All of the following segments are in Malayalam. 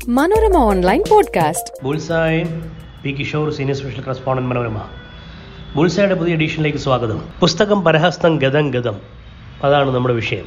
Manorama online podcast bullseye P Kishore senior special correspondent Manorama ബുൾസായുടെ പുതിയ എഡീഷനിലേക്ക് സ്വാഗതം പുസ്തകം പരഹസ്തം ഗതം ഗതം അതാണ് നമ്മുടെ വിഷയം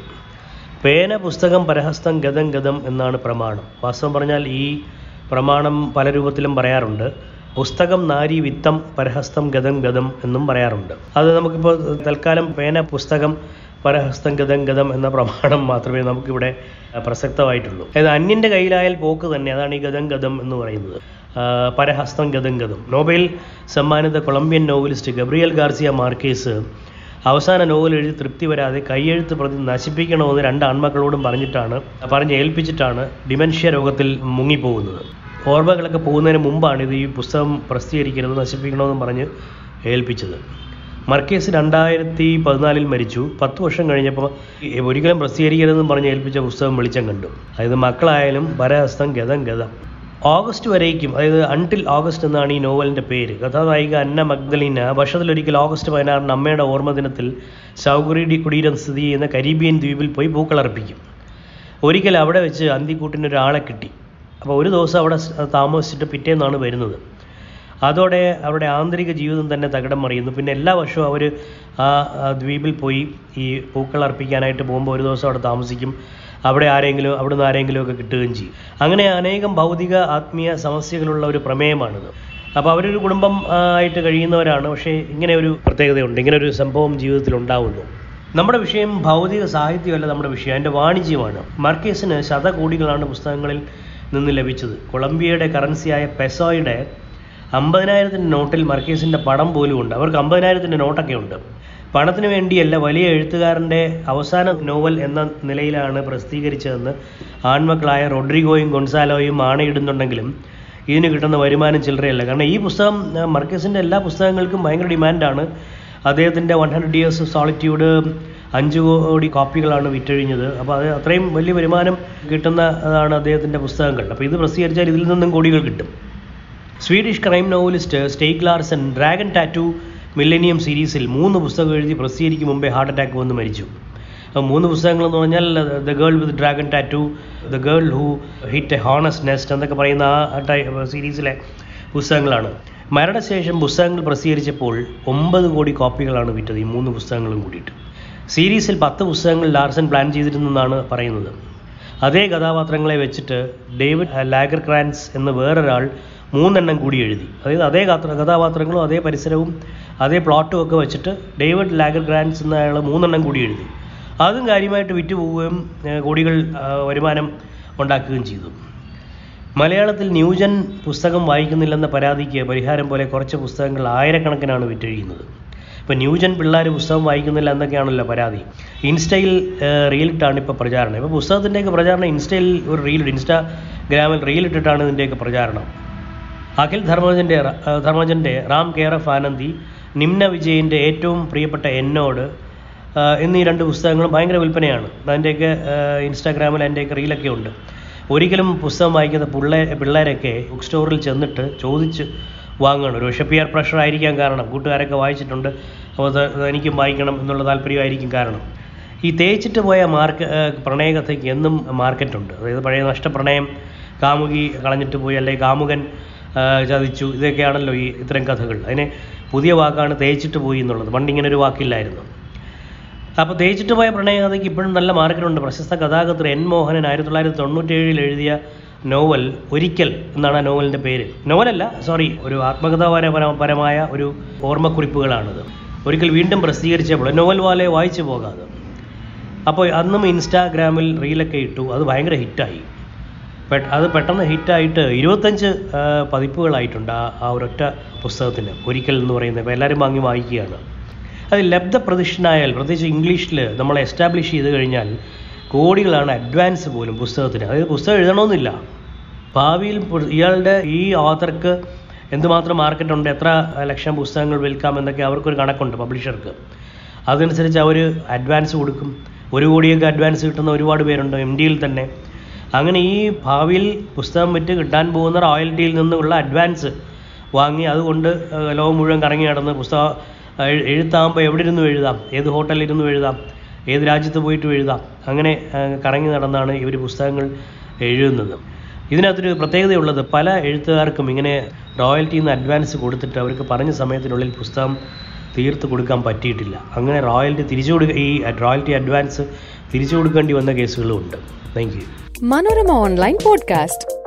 പേന പുസ്തകം പരഹസ്തം ഗതം ഗതം എന്നാണ് പ്രമാണം വാസ്തവം പറഞ്ഞാൽ ഈ പ്രമാണം പല രൂപത്തിലും പറയാറുണ്ട് പുസ്തകം നാരി വിത്തം പരഹസ്തം ഗതം ഗതം എന്നും പറയാറുണ്ട് അത് നമുക്കിപ്പോൾ തൽക്കാലം പേന പുസ്തകം പരഹസ്തം ഗതം ഗതം എന്ന പ്രമാണം മാത്രമേ നമുക്കിവിടെ പ്രസക്തമായിട്ടുള്ളൂ അതായത് അന്യൻ്റെ കയ്യിലായാൽ പോക്ക് തന്നെ അതാണ് ഈ ഗതം ഗതം എന്ന് പറയുന്നത് ആ, പരഹസ്തം ഗതം ഗതം നോബൽ സമ്മാനിത Colombian novelist Gabriel Garcia Marquez അവസാന നോവൽ എഴുതി തൃപ്തി വരാതെ കൈയെഴുത്ത് പ്രതി നശിപ്പിക്കണമെന്ന് രണ്ട് ആൺമക്കളോടും പറഞ്ഞിട്ടാണ് പറഞ്ഞ് ഏൽപ്പിച്ചിട്ടാണ് ഡിമെൻഷ്യ രോഗത്തിൽ മുങ്ങിപ്പോകുന്നത് ഓർമ്മകളൊക്കെ പോകുന്നതിന് മുമ്പാണ് ഇത് ഈ പുസ്തകം പ്രസിദ്ധീകരിക്കരുത് നശിപ്പിക്കണമെന്ന് പറഞ്ഞ് ഏൽപ്പിച്ചത് മർക്കേസ് രണ്ടായിരത്തി പതിനാലിൽ മരിച്ചു പത്ത് വർഷം കഴിഞ്ഞപ്പോൾ ഒരിക്കലും പ്രസിദ്ധീകരിക്കരുതെന്ന് പറഞ്ഞ് ഏൽപ്പിച്ച പുസ്തകം വെളിച്ചം കണ്ടു അതായത് മക്കളായാലും പരഹസ്തം ഗതം ഗതം ഓഗസ്റ്റ് വരേക്കും അതായത് അൺടിൽ ഓഗസ്റ്റ് എന്നാണ് ഈ നോവലിൻ്റെ പേര് കഥാനായിക അന്ന മഗ്ദലീന വർഷത്തിലൊരിക്കൽ ഓഗസ്റ്റ് പതിനാറിന് അമ്മയുടെ ഓർമ്മ ദിനത്തിൽ സൗകര്യ കുടീരം സ്ഥിതി ചെയ്യുന്ന കരീബിയൻ ദ്വീപിൽ പോയി പൂക്കളർപ്പിക്കും ഒരിക്കൽ അവിടെ വെച്ച് അന്തിക്കൂട്ടിന് ഒരാളെ കിട്ടി അപ്പോൾ ഒരു ദിവസം അവിടെ സ് താമസിച്ചിട്ട് പിറ്റേന്നാണ് വരുന്നത് അതോടെ അവരുടെ ആന്തരിക ജീവിതം തന്നെ തകിടം മറിയുന്നു പിന്നെ എല്ലാ വർഷവും അവർ ആ ആ ദ്വീപിൽ പോയി ഈ പൂക്കൾ അർപ്പിക്കാനായിട്ട് പോകുമ്പോൾ ഒരു ദിവസം അവിടെ താമസിക്കും അവിടെ ആരെങ്കിലും അവിടുന്ന് ആരെങ്കിലും ഒക്കെ കിട്ടുകയും ചെയ്യും അങ്ങനെ അനേകം ഭൗതിക ആത്മീയ സമസ്യകളുള്ള ഒരു പ്രമേയമാണിത് അപ്പോൾ അവരൊരു കുടുംബം ആ, ആയിട്ട് കഴിയുന്നവരാണ് പക്ഷേ ഇങ്ങനെ ഒരു പ്രത്യേകതയുണ്ട് ഇങ്ങനെ ഒരു സംഭവം ജീവിതത്തിൽ ഉണ്ടാവുന്നു നമ്മുടെ വിഷയം ഭൗതിക സാഹിത്യമല്ല നമ്മുടെ വിഷയം അതിൻ്റെ വാണിജ്യമാണ് മാർക്കേസിന് ശതകോടികളാണ് പുസ്തകങ്ങളിൽ നിന്ന് ലഭിച്ചത് കൊളംബിയയുടെ കറൻസിയായ പെസോയുടെ അമ്പതിനായിരത്തിൻ്റെ നോട്ടിൽ മർക്കേസിൻ്റെ പടം പോലും ഉണ്ട് അവർക്ക് അമ്പതിനായിരത്തിൻ്റെ നോട്ടൊക്കെ ഉണ്ട് പണത്തിന് വേണ്ടിയല്ല വലിയ എഴുത്തുകാരൻ്റെ അവസാന നോവൽ എന്ന നിലയിലാണ് പ്രസിദ്ധീകരിച്ചതെന്ന് ആൺമക്കളായ റോഡ്രിഗോയും ഗൊൺസാലോയും ആണയിടുന്നുണ്ടെങ്കിലും ഇതിന് കിട്ടുന്ന വരുമാനം ചില്ലറയല്ല കാരണം ഈ പുസ്തകം ആ, മർക്കേസിൻ്റെ എല്ലാ പുസ്തകങ്ങൾക്കും ഭയങ്കര ഡിമാൻഡാണ് അദ്ദേഹത്തിൻ്റെ വൺ ഹൺഡ്രഡ് ഇയേഴ്സ് സോളിറ്റ്യൂഡ് അഞ്ച് കോടി കോപ്പികളാണ് വിറ്റഴിഞ്ഞത് അപ്പോൾ അത് അത്രയും വലിയ വരുമാനം കിട്ടുന്ന അതാണ് അദ്ദേഹത്തിൻ്റെ പുസ്തകങ്ങൾ അപ്പോൾ ഇത് പ്രസിദ്ധീകരിച്ചാൽ ഇതിൽ നിന്നും കോടികൾ കിട്ടും Swedish crime novelist Stieg Larsson dragon tattoo millennium സീരീസിൽ മൂന്ന് പുസ്തകം എഴുതി പ്രസിദ്ധീകരിക്കും മുമ്പേ ഹാർട്ട് അറ്റാക്ക് വന്ന് മരിച്ചു അപ്പോൾ മൂന്ന് പുസ്തകങ്ങളെന്ന് പറഞ്ഞാൽ the girl with dragon tattoo the girl who hit a hornets nest എന്നൊക്കെ പറയുന്ന ആ ടൈ സീരീസിലെ പുസ്തകങ്ങളാണ് മരണശേഷം പുസ്തകങ്ങൾ പ്രസിദ്ധീകരിച്ചപ്പോൾ ഒമ്പത് കോടി കോപ്പികളാണ് വിറ്റത് ഈ മൂന്ന് പുസ്തകങ്ങളും കൂടിയിട്ട് സീരീസിൽ പത്ത് പുസ്തകങ്ങൾ ലാർസൺ പ്ലാൻ ചെയ്തിരുന്നെന്നാണ് പറയുന്നത് അതേ കഥാപാത്രങ്ങളെ വെച്ചിട്ട് ഡേവിഡ് ലാഗർ ക്രാൻസ് എന്ന വേറൊരാൾ മൂന്നെണ്ണം കൂടി എഴുതി അതായത് അതേ കഥ കഥാപാത്രങ്ങളും അതേ പരിസരവും അതേ പ്ലോട്ടും ഒക്കെ വെച്ചിട്ട് ഡേവിഡ് ലാഗർ ഗ്രാൻസ് എന്ന അയാൾ മൂന്നെണ്ണം കൂടി എഴുതി അതും കാര്യമായിട്ട് വിറ്റ് പോവുകയും ഏഹ്, കോടികൾ ആ, വരുമാനം ഉണ്ടാക്കുകയും ചെയ്തു മലയാളത്തിൽ ന്യൂജൻ പുസ്തകം വായിക്കുന്നില്ലെന്ന പരാതിക്ക് പരിഹാരം പോലെ കുറച്ച് പുസ്തകങ്ങൾ ആയിരക്കണക്കിനാണ് വിറ്റഴിയുന്നത് ഇപ്പോൾ ന്യൂജൻ പിള്ളേർ പുസ്തകം വായിക്കുന്നില്ല എന്നൊക്കെയാണല്ലോ പരാതി ഇൻസ്റ്റയിൽ ഏഹ്, റീലിട്ടാണ് ഇപ്പോൾ പ്രചാരണം ഇപ്പോൾ പുസ്തകത്തിൻ്റെയൊക്കെ പ്രചാരണം ഇൻസ്റ്റയിൽ ഒരു റീൽ ഇൻസ്റ്റാഗ്രാമിൽ റീലിട്ടിട്ടാണ് ഇതിൻ്റെയൊക്കെ പ്രചാരണം അഖിൽ ധർമ്മജൻ്റെ ധർമ്മജൻ്റെ റാം കെയർ ഓഫ് ആനന്ദി നിമ്ന വിജയൻ്റെ ഏറ്റവും പ്രിയപ്പെട്ട എന്നോട് ആ, എന്നീ രണ്ട് പുസ്തകങ്ങളും ഭയങ്കര വിൽപ്പനയാണ് അതിൻ്റെയൊക്കെ ആ, ഇൻസ്റ്റാഗ്രാമിൽ അതിൻ്റെയൊക്കെ റീലൊക്കെ ഉണ്ട് ഒരിക്കലും പുസ്തകം വായിക്കുന്ന പിള്ളേ പിള്ളേരൊക്കെ ബുക്ക് സ്റ്റോറിൽ ചെന്നിട്ട് ചോദിച്ച് വാങ്ങുകയാണ് ഒരു പക്ഷേ പിയർ പ്രഷർ ആയിരിക്കാൻ കാരണം കൂട്ടുകാരൊക്കെ വായിച്ചിട്ടുണ്ട് അപ്പോൾ അത് എനിക്കും വായിക്കണം എന്നുള്ള താല്പര്യമായിരിക്കും കാരണം ഈ തേച്ചിട്ട് പോയ മാർക്ക് പ്രണയകഥയ്ക്ക് എന്നും മാർക്കറ്റുണ്ട് അതായത് പഴയ നഷ്ടപ്രണയം കാമുകി കളഞ്ഞിട്ട് പോയി അല്ലെങ്കിൽ കാമുകൻ ആ, ചതിച്ചു ഇതൊക്കെയാണല്ലോ ഈ ഇത്തരം കഥകൾ അതിനെ പുതിയ വാക്കാണ് തേച്ചിട്ട് പോയി എന്നുള്ളത് പണ്ടിങ്ങനെ ഒരു വാക്കില്ലായിരുന്നു അപ്പോൾ തേച്ചിട്ട് പോയ പ്രണയകഥയ്ക്ക് ഇപ്പോഴും നല്ല മാർക്കറ്റുണ്ട് പ്രശസ്ത കഥാകൃത്ത് എൻ മോഹനൻ ആയിരത്തി തൊള്ളായിരത്തി തൊണ്ണൂറ്റേഴിൽ എഴുതിയ നോവൽ ഒരിക്കൽ എന്നാണ് ആ നോവലിൻ്റെ പേര് നോവലല്ല സോറി ഒരു ആത്മകഥാപരപരമായ ഒരു ഓർമ്മക്കുറിപ്പുകളാണിത് ഒരിക്കൽ വീണ്ടും പ്രസിദ്ധീകരിച്ചപ്പോൾ നോവൽ വാലെ വായിച്ചു പോകാതെ അപ്പോൾ അന്നും ഇൻസ്റ്റാഗ്രാമിൽ റീലൊക്കെ ഇട്ടു അത് ഭയങ്കര ഹിറ്റായി പെ- അത് പെട്ടെന്ന് ഹിറ്റായിട്ട് ഇരുപത്തഞ്ച് ആ, പതിപ്പുകളായിട്ടുണ്ട് ആ ആ ഒരൊറ്റ പുസ്തകത്തിന് ഒരിക്കൽ എന്ന് പറയുന്നത് ഇപ്പോൾ എല്ലാവരും വാങ്ങി വായിക്കുകയാണ് അത് ലബ്ധ പ്രതിഷ്ഠനായാൽ പ്രത്യേകിച്ച് ഇംഗ്ലീഷിൽ നമ്മൾ എസ്റ്റാബ്ലിഷ് ചെയ്ത് കഴിഞ്ഞാൽ കോടികളാണ് അഡ്വാൻസ് പോലും പുസ്തകത്തിന് അതായത് പുസ്തകം എഴുതണമെന്നില്ല ഭാവിയിൽ പു- ഇയാളുടെ ഈ ഓഥർക്ക് എന്തുമാത്രം മാർക്കറ്റ് ഉണ്ട് എത്ര ലക്ഷം പുസ്തകങ്ങൾ വിൽക്കാം എന്നൊക്കെ അവർക്കൊരു കണക്കുണ്ട് പബ്ലിഷർക്ക് അതനുസരിച്ച് അവർ അഡ്വാൻസ് കൊടുക്കും ഒരു കോടിയൊക്കെ അഡ്വാൻസ് കിട്ടുന്ന ഒരുപാട് പേരുണ്ട് എം ഡിയിൽ തന്നെ അങ്ങനെ ഈ ഭാവിയിൽ പുസ്തകം വിറ്റ് കിട്ടാൻ പോകുന്ന റോയൽറ്റിയിൽ നിന്നുള്ള അഡ്വാൻസ് വാങ്ങി അതുകൊണ്ട് ഏഹ്, ലോകം മുഴുവൻ കറങ്ങി നടന്ന് പുസ്തകം എഴു- എഴുത്താകുമ്പോൾ എവിടെ ഇരുന്നും എഴുതാം ഏത് ഹോട്ടലിൽ ഇരുന്നും എഴുതാം ഏത് രാജ്യത്ത് പോയിട്ടും എഴുതാം അങ്ങനെ ഏഹ്, കറങ്ങി നടന്നാണ് ഇവർ പുസ്തകങ്ങൾ എഴുതുന്നത് ഇതിനകത്തൊരു പ്രത്യേകതയുള്ളത് പല എഴുത്തുകാർക്കും ഇങ്ങനെ റോയൽറ്റിയിൽ നിന്ന് അഡ്വാൻസ് കൊടുത്തിട്ട് അവർക്ക് പറഞ്ഞ സമയത്തിനുള്ളിൽ പുസ്തകം തീർത്ത് കൊടുക്കാൻ പറ്റിയിട്ടില്ല അങ്ങനെ റോയൽറ്റി തിരിച്ചു കൊടുക്കുക ഈ റോയൽറ്റി അഡ്വാൻസ് തിരിച്ചു കൊടുക്കേണ്ടി വന്ന കേസുകളും ഉണ്ട് thank you Manorama Online Podcast.